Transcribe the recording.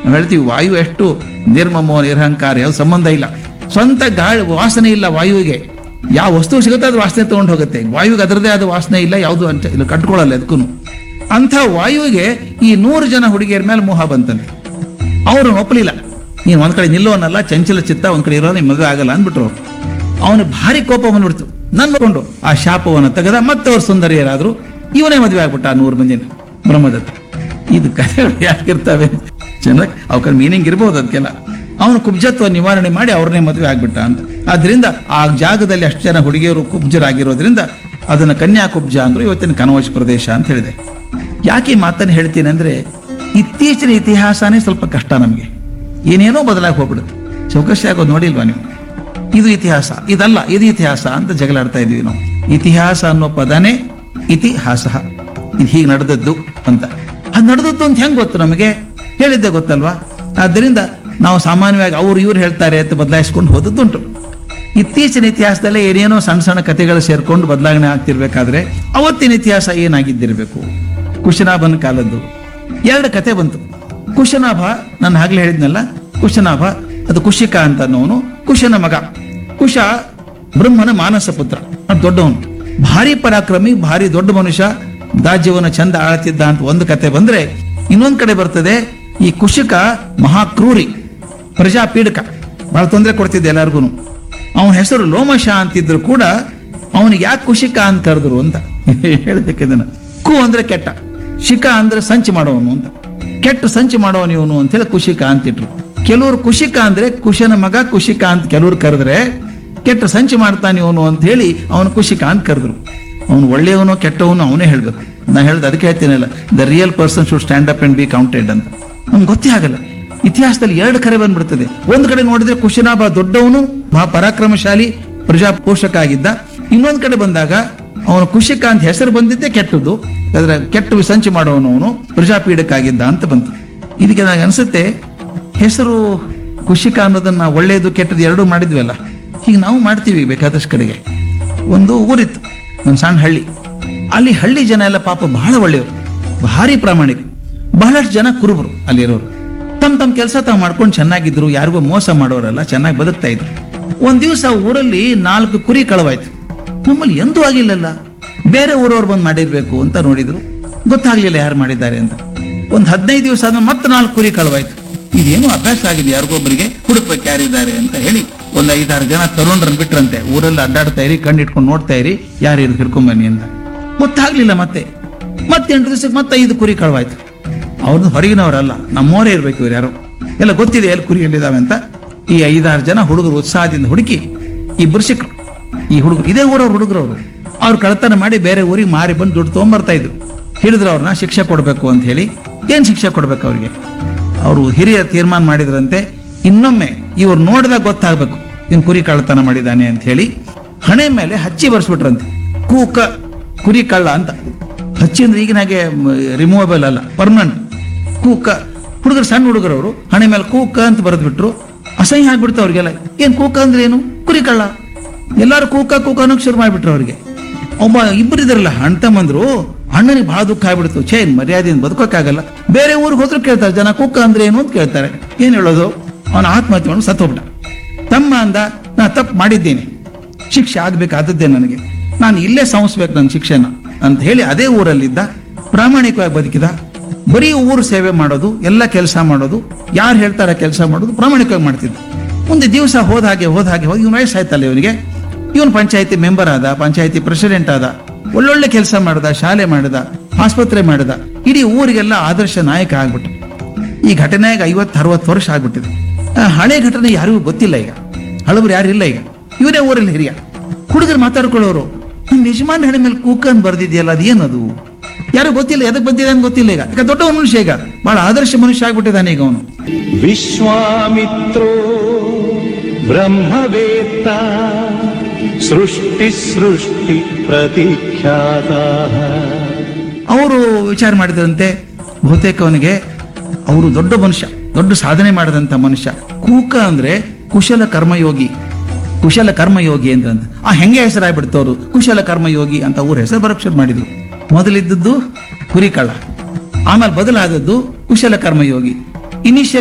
ನಾವು ಹೇಳ್ತೀವಿ ವಾಯು ಎಷ್ಟು ನಿರ್ಮಮೋ ನಿರಹಂಕಾರ ಯಾವ ಸಂಬಂಧ ಇಲ್ಲ ಸ್ವಂತ ಗಾಳಿ ವಾಸನೆ ಇಲ್ಲ ವಾಯುವಿಗೆ ಯಾವ ವಸ್ತು ಸಿಗುತ್ತೆ ಅದು ವಾಸನೆ ತಗೊಂಡು ಹೋಗುತ್ತೆ ವಾಯುವಿಗೆ ಅದರದೇ ಆದ ವಾಸನೆ ಇಲ್ಲ ಯಾವುದು ಅಂತ ಇಲ್ಲ ಕಟ್ಕೊಳ್ಳಲ್ಲ ಅದಕ್ಕೂ ಅಂಥ ವಾಯುವಿಗೆ ಈ ನೂರು ಜನ ಹುಡುಗಿಯರ ಮೇಲೆ ಮೋಹ ಬಂತಂತೆ ಅವರು ಒಪ್ಪಲಿಲ್ಲ ನೀನು ಒಂದ್ ಕಡೆ ನಿಲ್ಲೋನಲ್ಲ ಚಂಚಲ ಚಿತ್ತ ಒಂದ್ ಕಡೆ ಇರೋ ನಿಮ್ ಮದುವೆ ಆಗಲ್ಲ ಅಂದ್ಬಿಟ್ರು ಅವನು ಭಾರಿ ಕೋಪ ಬಂದ್ಬಿಡ್ತು ನನ್ಕೊಂಡು ಆ ಶಾಪವನ್ನು ತೆಗೆದ ಮತ್ತೆ ಅವ್ರು ಸುಂದರಿಯರಾದ್ರು ಇವನೇ ಮದುವೆ ಆಗ್ಬಿಟ್ಟ ಆ ನೂರು ಮಂದಿನ ಬ್ರಹ್ಮದತ್ತ ಇದು ಕಥೆಗಳು ಯಾಕಿರ್ತವೆ ಚೆನ್ನಾಗಿ ಅವಕ್ಕೆ ಮೀನಿಂಗ್ ಇರ್ಬೋದು ಅದಕ್ಕೆಲ್ಲ ಅವನು ಕುಬ್ಜತ್ವ ನಿವಾರಣೆ ಮಾಡಿ ಅವ್ರನ್ನೇ ಮದುವೆ ಆಗ್ಬಿಟ್ಟ ಅಂತ ಆದ್ರಿಂದ ಆ ಜಾಗದಲ್ಲಿ ಅಷ್ಟು ಜನ ಹುಡುಗಿಯರು ಕುಬ್ಜರಾಗಿರೋದ್ರಿಂದ ಅದನ್ನ ಕನ್ಯಾ ಕುಬ್ಜ ಅಂದ್ರು ಇವತ್ತಿನ ಕನವಶ ಪ್ರದೇಶ ಅಂತ ಹೇಳಿದೆ ಯಾಕೆ ಈ ಮಾತನ್ನು ಹೇಳ್ತೀನಿ ಅಂದ್ರೆ ಇತ್ತೀಚಿನ ಇತಿಹಾಸನೇ ಸ್ವಲ್ಪ ಕಷ್ಟ ನಮಗೆ ಏನೇನೋ ಬದಲಾಗಿ ಹೋಗ್ಬಿಡುತ್ತೆ ಚೌಕಶಿ ಆಗೋದು ನೋಡಿಲ್ವಾ ನೀವು ಇದು ಇತಿಹಾಸ ಇದಲ್ಲ ಇದು ಇತಿಹಾಸ ಅಂತ ಜಗಳಾಡ್ತಾ ಇದೀವಿ ನಾವು ಇತಿಹಾಸ ಅನ್ನೋ ಪದನೇ ಇತಿಹಾಸ ಇದು ಹೀಗೆ ನಡೆದದ್ದು ಅಂತ ಅದು ನಡೆದದ್ದು ಅಂತ ಹೆಂಗ್ ಗೊತ್ತು ನಮಗೆ ಹೇಳಿದ್ದೆ ಗೊತ್ತಲ್ವಾ ಆದ್ದರಿಂದ ನಾವು ಸಾಮಾನ್ಯವಾಗಿ ಅವ್ರು ಇವ್ರು ಹೇಳ್ತಾರೆ ಅಂತ ಬದಲಾಯಿಸ್ಕೊಂಡು ಹೋದದ್ದುಂಟು ಇತ್ತೀಚಿನ ಇತಿಹಾಸದಲ್ಲೇ ಏನೇನೋ ಸಣ್ಣ ಸಣ್ಣ ಕಥೆಗಳು ಸೇರ್ಕೊಂಡು ಬದಲಾವಣೆ ಆಗ್ತಿರ್ಬೇಕಾದ್ರೆ ಅವತ್ತಿನ ಇತಿಹಾಸ ಏನಾಗಿದ್ದಿರಬೇಕು ಕುಶನಾಭನ ಕಾಲದ್ದು ಎರಡು ಕತೆ ಬಂತು ಕುಶನಾಭ ನಾನು ಆಗ್ಲೇ ಹೇಳಿದ್ನಲ್ಲ ಕುಶನಾಭ ಅದು ಕುಶಿಕ ಅಂತ ಅನ್ನೋನು ಕುಶನ ಮಗ ಕುಶ ಬ್ರಹ್ಮನ ಮಾನಸ ಪುತ್ರ ಅದು ದೊಡ್ಡವನು ಭಾರಿ ಪರಾಕ್ರಮಿ ಭಾರಿ ದೊಡ್ಡ ಮನುಷ್ಯ ರಾಜ್ಯವನ್ನು ಚಂದ ಆಳ್ತಿದ್ದ ಅಂತ ಒಂದು ಕತೆ ಬಂದ್ರೆ ಇನ್ನೊಂದ್ ಕಡೆ ಬರ್ತದೆ ಈ ಕುಶಿಕ ಮಹಾಕ್ರೂರಿ ಪ್ರಜಾಪೀಡಕ ಬಹಳ ತೊಂದರೆ ಕೊಡ್ತಿದ್ದೆ ಎಲ್ಲರಿಗೂ ಅವನ ಹೆಸರು ಲೋಮಶ ಅಂತಿದ್ರು ಕೂಡ ಅವನಿಗೆ ಯಾಕೆ ಕುಶಿಕ ಅಂತ ಕರೆದ್ರು ಅಂತ ಹೇಳ್ಬೇಕಿದನ್ನ ಕು ಅಂದ್ರೆ ಕೆಟ್ಟ ಶಿಕ ಅಂದ್ರೆ ಸಂಚು ಮಾಡೋನು ಅಂತ ಕೆಟ್ಟ ಸಂಚು ಮಾಡೋನು ಇವನು ಅಂತ ಹೇಳಿ ಕುಶಿಕ ಅಂತಿಟ್ರು ಕೆಲವರು ಕುಶಿಕ ಅಂದ್ರೆ ಕುಶನ ಮಗ ಕುಶಿಕ ಅಂತ ಕೆಲವ್ರು ಕರೆದ್ರೆ ಕೆಟ್ಟ ಸಂಚು ಮಾಡ್ತಾನೆ ಇವನು ಅಂತ ಹೇಳಿ ಅವನು ಕುಶಿಕ ಅಂತ ಕರೆದ್ರು ಅವನು ಒಳ್ಳೆಯವನು ಕೆಟ್ಟವನು ಅವನೇ ಹೇಳ್ಬೇಕು ನಾ ಹೇಳ್ದೆ ಅದಕ್ಕೆ ಹೇಳ್ತೀನಲ್ಲ the real person should stand up and be counted ಅಂತ ನಮ್ಗೆ ಗೊತ್ತೇ ಆಗಲ್ಲ ಇತಿಹಾಸದಲ್ಲಿ ಎರಡು ಕರೆ ಬಂದ್ಬಿಡ್ತದೆ ಒಂದು ಕಡೆ ನೋಡಿದ್ರೆ ಕುಶನಾಭ ದೊಡ್ಡವನು ಮಹಾ ಪರಾಕ್ರಮಶಾಲಿ ಪ್ರಜಾ ಪೋಷಕ ಆಗಿದ್ದ ಇನ್ನೊಂದ್ ಕಡೆ ಬಂದಾಗ ಅವನು ಕುಶಿಕ ಅಂತ ಹೆಸರು ಬಂದಿದ್ದೇ ಕೆಟ್ಟದ್ದು ಅದರ ಕೆಟ್ಟ ಸಂಚು ಮಾಡೋನು ಅವನು ಪ್ರಜಾಪೀಡಕ ಆಗಿದ್ದ ಅಂತ ಬಂತು ಇದಕ್ಕೆ ನನಗೆ ಅನ್ಸುತ್ತೆ ಹೆಸರು ಕುಶಿಕ ಅನ್ನೋದನ್ನ ಒಳ್ಳೆಯದು ಕೆಟ್ಟದ್ದು ಎರಡೂ ಮಾಡಿದ್ವಲ್ಲ ಹೀಗೆ ನಾವು ಮಾಡ್ತೀವಿ ಬೇಕಾದಷ್ಟು ಕಡೆಗೆ ಒಂದು ಊರಿತ್ತು ಒಂದು ಸಣ್ಣ ಹಳ್ಳಿ ಅಲ್ಲಿ ಹಳ್ಳಿ ಜನ ಎಲ್ಲ ಪಾಪ ಬಹಳ ಒಳ್ಳೆಯವರು ಭಾರಿ ಪ್ರಾಮಾಣಿಕ ಬಹಳಷ್ಟು ಜನ ಕುರುಬರು ಅಲ್ಲಿರೋರು ತಮ್ಮ ತಮ್ಮ ಕೆಲಸ ತಾವು ಮಾಡ್ಕೊಂಡು ಚೆನ್ನಾಗಿದ್ರು ಯಾರಿಗೂ ಮೋಸ ಮಾಡೋರಲ್ಲ ಚೆನ್ನಾಗಿ ಬದುಕ್ತಾ ಇದ್ರು ಒಂದ್ ದಿವಸ ಊರಲ್ಲಿ ನಾಲ್ಕು ಕುರಿ ಕಳವಾಯ್ತು ನಮ್ಮಲ್ಲಿ ಎಂದೂ ಆಗಿಲ್ಲಲ್ಲ ಬೇರೆ ಊರವ್ರು ಬಂದು ಮಾಡಿರ್ಬೇಕು ಅಂತ ನೋಡಿದ್ರು ಗೊತ್ತಾಗ್ಲಿಲ್ಲ ಯಾರು ಮಾಡಿದ್ದಾರೆ ಅಂತ ಒಂದ್ ಹದಿನೈದು ದಿವಸ ಆದ್ಮೇಲೆ ಮತ್ತೆ ನಾಲ್ಕು ಕುರಿ ಕಳವಾಯ್ತು ಇದೇನು ಅಭ್ಯಾಸ ಆಗಿದೆ ಯಾರಿಗೊಬ್ಬರಿಗೆ ಹುಡುಕ್ಬೇಕು ಯಾರಿದ್ದಾರೆ ಅಂತ ಹೇಳಿ ಒಂದ್ ಐದಾರು ಜನ ತರುಣರನ್ನ ಬಿಟ್ರಂತೆ ಊರಲ್ಲಿ ಅಡ್ಡಾಡ್ತಾ ಇರಿ ಕಣ್ಣಿಟ್ಕೊಂಡು ನೋಡ್ತಾ ಇರಿ ಯಾರು ಇದು ಹಿಡ್ಕೊಂಬನ್ನಿ ಅಂತ ಗೊತ್ತಾಗ್ಲಿಲ್ಲ ಮತ್ತೆ ಮತ್ತೆ ಎಂಟು ದಿವಸಕ್ಕೆ ಮತ್ತೆ ಐದು ಕುರಿ ಕಳವಾಯ್ತು ಅವ್ರದ್ದು ಹೊರಗಿನವರಲ್ಲ ನಮ್ಮವರೇ ಇರ್ಬೇಕು ಇವ್ರು ಯಾರು ಎಲ್ಲ ಗೊತ್ತಿದೆ ಎಲ್ಲಿ ಕುರಿ ಎಲ್ಲಿದಾವೆ ಅಂತ ಈ ಐದಾರು ಜನ ಹುಡುಗರು ಉತ್ಸಾಹದಿಂದ ಹುಡುಕಿ ಇಬ್ಬರು ಸಿಕ್ಕರು ಈ ಹುಡುಗರು ಇದೇ ಊರವ್ರ ಹುಡುಗರು ಅವರು ಅವ್ರು ಕಳತನ ಮಾಡಿ ಬೇರೆ ಊರಿಗೆ ಮಾರಿ ಬಂದು ದುಡ್ಡು ತೊಗೊಂಬರ್ತಾ ಇದ್ರು ಹಿಡಿದ್ರು ಅವ್ರನ್ನ ಶಿಕ್ಷೆ ಕೊಡಬೇಕು ಅಂತ ಹೇಳಿ ಏನ್ ಶಿಕ್ಷೆ ಕೊಡ್ಬೇಕು ಅವ್ರಿಗೆ ಅವರು ಹಿರಿಯ ತೀರ್ಮಾನ ಮಾಡಿದ್ರಂತೆ ಇನ್ನೊಮ್ಮೆ ಇವ್ರು ನೋಡಿದಾಗ ಗೊತ್ತಾಗ್ಬೇಕು ಇನ್ ಕುರಿ ಕಳ್ಳತನ ಮಾಡಿದಾನೆ ಅಂತ ಹೇಳಿ ಹಣೆ ಮೇಲೆ ಹಚ್ಚಿ ಬರ್ಸ್ಬಿಟ್ರಂತೆ ಕೂಕ ಕುರಿ ಕಳ್ಳ ಅಂತ ಹಚ್ಚಿ ಅಂದ್ರೆ ಈಗಿನ ಹಾಗೆ ರಿಮೂವಬಲ್ ಅಲ್ಲ ಪರ್ಮನೆಂಟ್ ಕೂಕ ಹುಡುಗರು ಸಣ್ಣ ಹುಡುಗರು ಅವರು ಹಣೆ ಮೇಲೆ ಕೂಕ ಅಂತ ಬರೆದ್ಬಿಟ್ರು ಅಸಹ್ಯ ಆಗ್ಬಿಡ್ತು ಅವ್ರಿಗೆಲ್ಲ ಏನ್ ಕೂಕ ಅಂದ್ರೆ ಏನು ಕುರಿ ಕಳ್ಳ ಎಲ್ಲಾರು ಕೂಕ ಕೂಕ ಅನ್ನೋಕ್ ಶುರು ಮಾಡ್ಬಿಟ್ರು ಅವ್ರಿಗೆ ಒಬ್ಬ ಇಬ್ಬರು ಇದ್ರಲ್ಲ ಅಣ್ಣ ತಮ್ಮಂದ್ರು ಅಣ್ಣನಿಗೆ ಬಹಳ ದುಃಖ ಆಗ್ಬಿಡ್ತು ಛೇ ಇನ್ ಮರ್ಯಾದೆಯಿಂದ ಬದುಕೋಕ್ಕಾಗಲ್ಲ ಬೇರೆ ಊರಿಗೆ ಹೋದ್ರು ಕೇಳ್ತಾರೆ ಜನ ಕುಕ್ಕ ಅಂದ್ರೆ ಏನು ಅಂತ ಕೇಳ್ತಾರೆ ಏನ್ ಹೇಳೋದು ಅವನ ಆತ್ಮಹತ್ಯೆ ಮಾಡಿ ಸತ್ತೋಗ್ಬಿಟ್ಟ ತಮ್ಮ ಅಂದ ನಾ ತಪ್ಪು ಮಾಡಿದ್ದೇನೆ ಶಿಕ್ಷೆ ಆಗ್ಬೇಕಾದದ್ದೇ ನನಗೆ ನಾನು ಇಲ್ಲೇ ಸಂಸ್ಬೇಕು ನನ್ನ ಶಿಕ್ಷೆನ ಅಂತ ಹೇಳಿ ಅದೇ ಊರಲ್ಲಿದ್ದ ಪ್ರಾಮಾಣಿಕವಾಗಿ ಬದುಕಿದ ಬರೀ ಊರು ಸೇವೆ ಮಾಡೋದು ಎಲ್ಲ ಕೆಲಸ ಮಾಡೋದು ಯಾರು ಹೇಳ್ತಾರೆ ಕೆಲಸ ಮಾಡೋದು ಪ್ರಾಮಾಣಿಕವಾಗಿ ಮಾಡ್ತಿದ್ದ ಮುಂದೆ ದಿವಸ ಹೋದ ಹಾಗೆ ಹೋದ ಹಾಗೆ ಹೋಗಿ ಇವನು ವಯಸ್ಸಾಯ್ತಲ್ಲ ಇವನಿಗೆ ಇವನು ಪಂಚಾಯತಿ ಮೆಂಬರ್ ಆದ ಪಂಚಾಯತಿ ಪ್ರೆಸಿಡೆಂಟ್ ಆದ ಒಳ್ಳೊಳ್ಳೆ ಕೆಲಸ ಮಾಡಿದ ಶಾಲೆ ಮಾಡಿದ ಆಸ್ಪತ್ರೆ ಮಾಡಿದ ಇಡೀ ಊರಿಗೆಲ್ಲ ಆದರ್ಶ ನಾಯಕ ಆಗ್ಬಿಟ್ಟು ಈ ಘಟನೆಗೆ ಐವತ್ತು ಅರವತ್ತು ವರ್ಷ ಆಗ್ಬಿಟ್ಟಿದೆ ಆ ಹಳೆ ಘಟನೆ ಯಾರಿಗೂ ಗೊತ್ತಿಲ್ಲ ಈಗ ಹಳಬರು ಯಾರು ಇಲ್ಲ ಈಗ ಇವರೇ ಊರಲ್ಲಿ ಹಿರಿಯ ಹುಡುಗರು ಮಾತಾಡ್ಕೊಳ್ಳೋರು ನಮ್ಮ ಯಜಮಾನ್ ಹಣೆ ಮೇಲೆ ಕೂಕನ್ ಬರ್ದಿದೆಯಲ್ಲ ಅದೇನದು ಯಾರು ಗೊತ್ತಿಲ್ಲ ಎದಕ್ ಬಂದಿದೆ ಅಂತ ಗೊತ್ತಿಲ್ಲ ಈಗ ಯಾಕೆ ದೊಡ್ಡ ಮನುಷ್ಯ ಈಗ ಬಹಳ ಆದರ್ಶ ಮನುಷ್ಯ ಆಗ್ಬಿಟ್ಟಿದ್ದಾನೆ ಈಗ ಅವನು विश्वामित्रो ब्रह्मवेत्ता सृष्टिसृष्टि प्रतीख्याताः ಅವರು ವಿಚಾರ ಮಾಡಿದಂತೆ ಬಹುತೇಕ ಅವನಿಗೆ ಅವರು ದೊಡ್ಡ ಮನುಷ್ಯ ದೊಡ್ಡ ಸಾಧನೆ ಮಾಡಿದಂತ ಮನುಷ್ಯ ಕೂಕ ಅಂದ್ರೆ ಕುಶಲ ಕರ್ಮಯೋಗಿ ಕುಶಲ ಕರ್ಮಯೋಗಿ ಅಂತ ಆ ಹೆಂಗೆ ಹೆಸರಾಗ್ಬಿಡ್ತು ಅವರು ಕುಶಲ ಕರ್ಮಯೋಗಿ ಅಂತ ಅವ್ರ ಹೆಸರು ಬರಕ್ ಶುರು ಮಾಡಿದ್ರು ಮೊದಲಿದ್ದದ್ದು ಕುರಿಕಳ್ಳ ಆಮೇಲೆ ಬದಲಾದದ್ದು ಕುಶಲ ಕರ್ಮಯೋಗಿ ಇನಿಷಿಯಲ್